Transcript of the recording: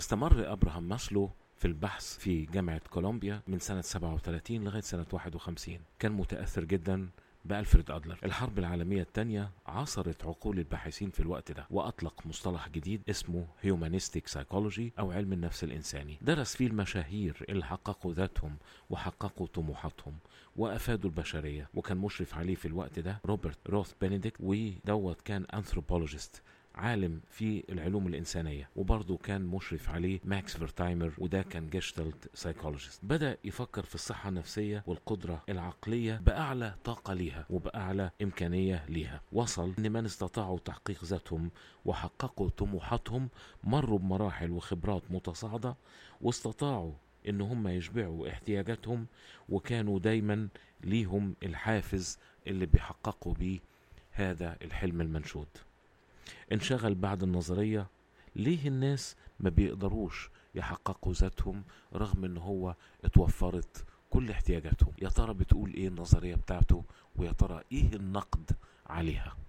استمر أبراهام ماسلو في البحث في جامعة كولومبيا من سنة 37 لغاية سنة 51 كان متأثر جدا بألفريد أدلر الحرب العالمية الثانية عصرت عقول الباحثين في الوقت ده وأطلق مصطلح جديد اسمه هيومانيستيك سايكولوجي أو علم النفس الإنساني درس فيه المشاهير اللي حققوا ذاتهم وحققوا طموحاتهم وأفادوا البشرية وكان مشرف عليه في الوقت ده روبرت روث بنديكت ودوت كان أنثروبولوجيست عالم في العلوم الإنسانية وبرضه كان مشرف عليه ماكس فيرتايمر وده كان جيشتلت سايكولوجيست بدأ يفكر في الصحة النفسية والقدرة العقلية بأعلى طاقة ليها وبأعلى إمكانية ليها وصل إن من استطاعوا تحقيق ذاتهم وحققوا طموحاتهم مروا بمراحل وخبرات متصاعدة واستطاعوا إن هم يشبعوا احتياجاتهم وكانوا دايما ليهم الحافز اللي بيحققوا بيه هذا الحلم المنشود انشغل بعد النظرية ليه الناس ما بيقدروش يحققوا ذاتهم رغم ان هو اتوفرت كل احتياجاتهم يا ترى بتقول ايه النظرية بتاعته ويا ترى ايه النقد عليها